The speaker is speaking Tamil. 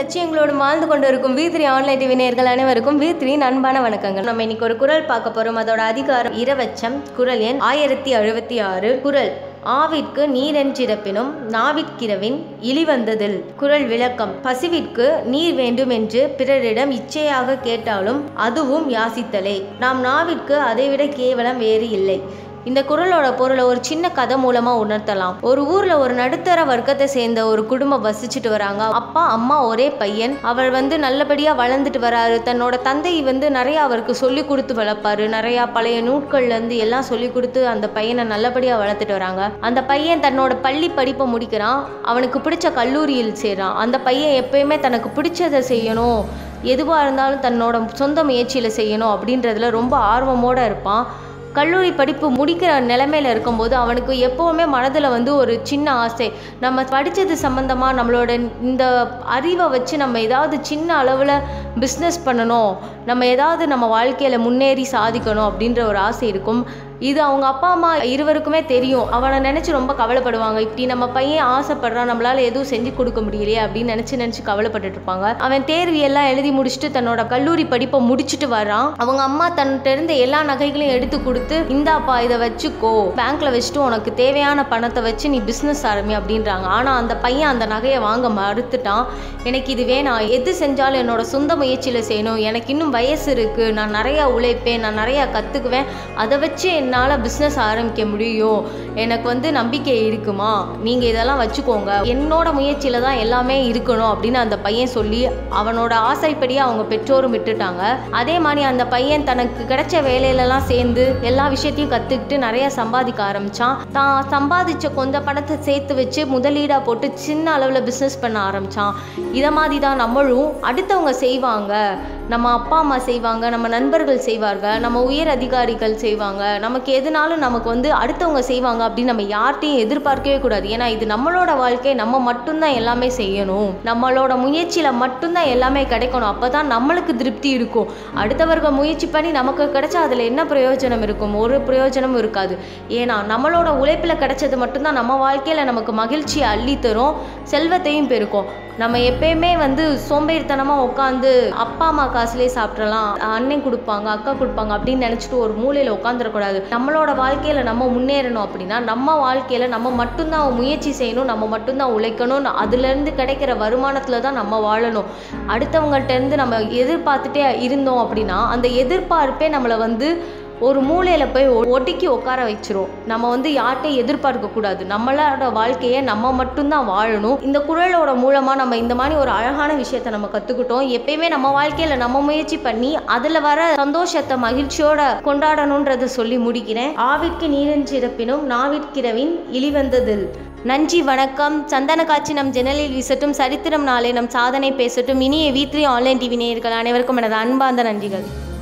லட்சியங்களோடு வாழ்ந்து கொண்டு இருக்கும் வி த்ரீ ஆன்லைன் டிவி நேயர்கள் அனைவருக்கும் வி த்ரீ அன்பான வணக்கங்கள் நம்ம இன்னைக்கு ஒரு குரல் பார்க்க போறோம் அதோட அதிகாரம் இரவச்சம் குரல் எண் ஆயிரத்தி அறுபத்தி ஆறு குரல் ஆவிற்கு நீரென்றிருப்பினும் நாவிற்கிரவின் இழிவந்ததில் குரல் விளக்கம் பசிவிற்கு நீர் வேண்டும் என்று பிறரிடம் இச்சையாக கேட்டாலும் அதுவும் யாசித்தலே நாம் நாவிற்கு அதைவிட கேவலம் வேறு இல்லை இந்த குரலோட பொருளை ஒரு சின்ன கதை மூலமா உணர்த்தலாம் ஒரு ஊர்ல ஒரு நடுத்தர வர்க்கத்தை சேர்ந்த ஒரு குடும்பம் வசிச்சுட்டு வராங்க அப்பா அம்மா ஒரே பையன் அவர் வந்து நல்லபடியா வளர்ந்துட்டு வராரு தன்னோட தந்தை வந்து நிறைய அவருக்கு சொல்லி கொடுத்து வளர்ப்பாரு நிறைய பழைய நூட்கள்ல இருந்து எல்லாம் சொல்லி கொடுத்து அந்த பையனை நல்லபடியா வளர்த்துட்டு வராங்க அந்த பையன் தன்னோட பள்ளி படிப்பை முடிக்கிறான் அவனுக்கு பிடிச்ச கல்லூரியில் சேர்றான் அந்த பையன் எப்பயுமே தனக்கு பிடிச்சதை செய்யணும் எதுவாக இருந்தாலும் தன்னோட சொந்த முயற்சியில் செய்யணும் அப்படின்றதுல ரொம்ப ஆர்வமோட இருப்பான் கல்லூரி படிப்பு முடிக்கிற நிலைமையில இருக்கும்போது அவனுக்கு எப்போவுமே மனதில் வந்து ஒரு சின்ன ஆசை நம்ம படித்தது சம்மந்தமாக நம்மளோட இந்த அறிவை வச்சு நம்ம ஏதாவது சின்ன அளவில் பிஸ்னஸ் பண்ணணும் நம்ம ஏதாவது நம்ம வாழ்க்கையில் முன்னேறி சாதிக்கணும் அப்படின்ற ஒரு ஆசை இருக்கும் இது அவங்க அப்பா அம்மா இருவருக்குமே தெரியும் அவனை நினச்சி ரொம்ப கவலைப்படுவாங்க இப்படி நம்ம பையன் ஆசைப்படுறான் நம்மளால எதுவும் செஞ்சு கொடுக்க முடியலையே அப்படின்னு நினச்சி நினச்சி கவலைப்பட்டுட்டு இருப்பாங்க அவன் தேர்வு எல்லாம் எழுதி முடிச்சுட்டு தன்னோட கல்லூரி படிப்பை முடிச்சுட்டு வரான் அவங்க அம்மா தன்கிட்ட இருந்த எல்லா நகைகளையும் எடுத்து கொடுத்து இந்தாப்பா இதை வச்சுக்கோ பேங்க்ல வச்சுட்டு உனக்கு தேவையான பணத்தை வச்சு நீ பிஸ்னஸ் ஆரம்பி அப்படின்றாங்க ஆனால் அந்த பையன் அந்த நகையை வாங்க மறுத்துட்டான் எனக்கு இது வேணாம் எது செஞ்சாலும் என்னோட சொந்த முயற்சியில் செய்யணும் எனக்கு இன்னும் வயசு இருக்குது நான் நிறையா உழைப்பேன் நான் நிறையா கற்றுக்குவேன் அதை வச்சு என்னால் பிஸ்னஸ் ஆரம்பிக்க முடியும் எனக்கு வந்து நம்பிக்கை இருக்குமா நீங்கள் இதெல்லாம் வச்சுக்கோங்க என்னோட முயற்சியில் தான் எல்லாமே இருக்கணும் அப்படின்னு அந்த பையன் சொல்லி அவனோட ஆசைப்படியே அவங்க பெற்றோரும் விட்டுட்டாங்க அதே மாதிரி அந்த பையன் தனக்கு கிடைச்ச வேலையிலலாம் சேர்ந்து எல்லா விஷயத்தையும் கற்றுக்கிட்டு நிறைய சம்பாதிக்க ஆரம்பித்தான் தான் சம்பாதிச்ச கொஞ்சம் பணத்தை சேர்த்து வச்சு முதலீடாக போட்டு சின்ன அளவில் பிஸ்னஸ் பண்ண ஆரம்பித்தான் இதை மாதிரி தான் நம்மளும் அடுத்தவங்க செய்வாங்க நம்ம அப்பா அம்மா செய்வாங்க நம்ம நண்பர்கள் செய்வாங்க நம்ம உயர் அதிகாரிகள் செய்வாங்க நமக்கு எதுனாலும் நமக்கு வந்து அடுத்தவங்க செய்வாங்க அப்படின்னு நம்ம யார்கிட்டையும் எதிர்பார்க்கவே கூடாது ஏன்னா இது நம்மளோட வாழ்க்கை நம்ம மட்டும்தான் எல்லாமே செய்யணும் நம்மளோட முயற்சியில மட்டும்தான் எல்லாமே கிடைக்கணும் அப்பதான் நம்மளுக்கு திருப்தி இருக்கும் அடுத்தவர்கள் முயற்சி பண்ணி நமக்கு கிடைச்சா அதுல என்ன பிரயோஜனம் இருக்கும் ஒரு பிரயோஜனமும் இருக்காது ஏன்னா நம்மளோட உழைப்பில் கிடைச்சது மட்டும்தான் நம்ம வாழ்க்கையில நமக்கு மகிழ்ச்சியை அள்ளி தரும் செல்வத்தையும் பெருக்கும் நம்ம எப்பயுமே வந்து சோம்பேறித்தனமாக உட்காந்து அப்பா அம்மா காசுலேயே சாப்பிட்றலாம் அண்ணன் கொடுப்பாங்க அக்கா கொடுப்பாங்க அப்படின்னு நினச்சிட்டு ஒரு மூலையில் உட்காந்துடக்கூடாது நம்மளோட வாழ்க்கையில் நம்ம முன்னேறணும் அப்படின்னா நம்ம வாழ்க்கையில் நம்ம மட்டும்தான் முயற்சி செய்யணும் நம்ம மட்டும்தான் உழைக்கணும் அதுலேருந்து கிடைக்கிற வருமானத்தில் தான் நம்ம வாழணும் அடுத்தவங்கள்ட்ட இருந்து நம்ம எதிர்பார்த்துட்டே இருந்தோம் அப்படின்னா அந்த எதிர்பார்ப்பே நம்மளை வந்து ஒரு மூலையில் போய் ஒ- ஒடுக்கி உட்கார வச்சிரும் நம்ம வந்து யார்கிட்டையும் எதிர்பார்க்க கூடாது நம்மளோட வாழ்க்கையை நம்ம மட்டும்தான் வாழணும் இந்த குரலோட மூலமாக நம்ம இந்த மாதிரி ஒரு அழகான விஷயத்தை நம்ம கற்றுக்கிட்டோம் எப்பயுமே நம்ம வாழ்க்கையில் நம்ம முயற்சி பண்ணி அதில் வர சந்தோஷத்தை மகிழ்ச்சியோட கொண்டாடணுன்றதை சொல்லி முடிக்கிறேன் ஆவிற்கு நீரின்றிருப்பினும் நாவிற்கிரவின் இழிவந்ததில் நன்றி வணக்கம் சந்தன காட்சி நம் ஜன்னலில் வீசட்டும் சரித்திரம் நாளே நம் சாதனை பேசட்டும் இனிய வி த்ரீ ஆன்லைன் டிவி நேயர்கள் அனைவருக்கும் எனது அன்பார்ந்த நன்றிகள்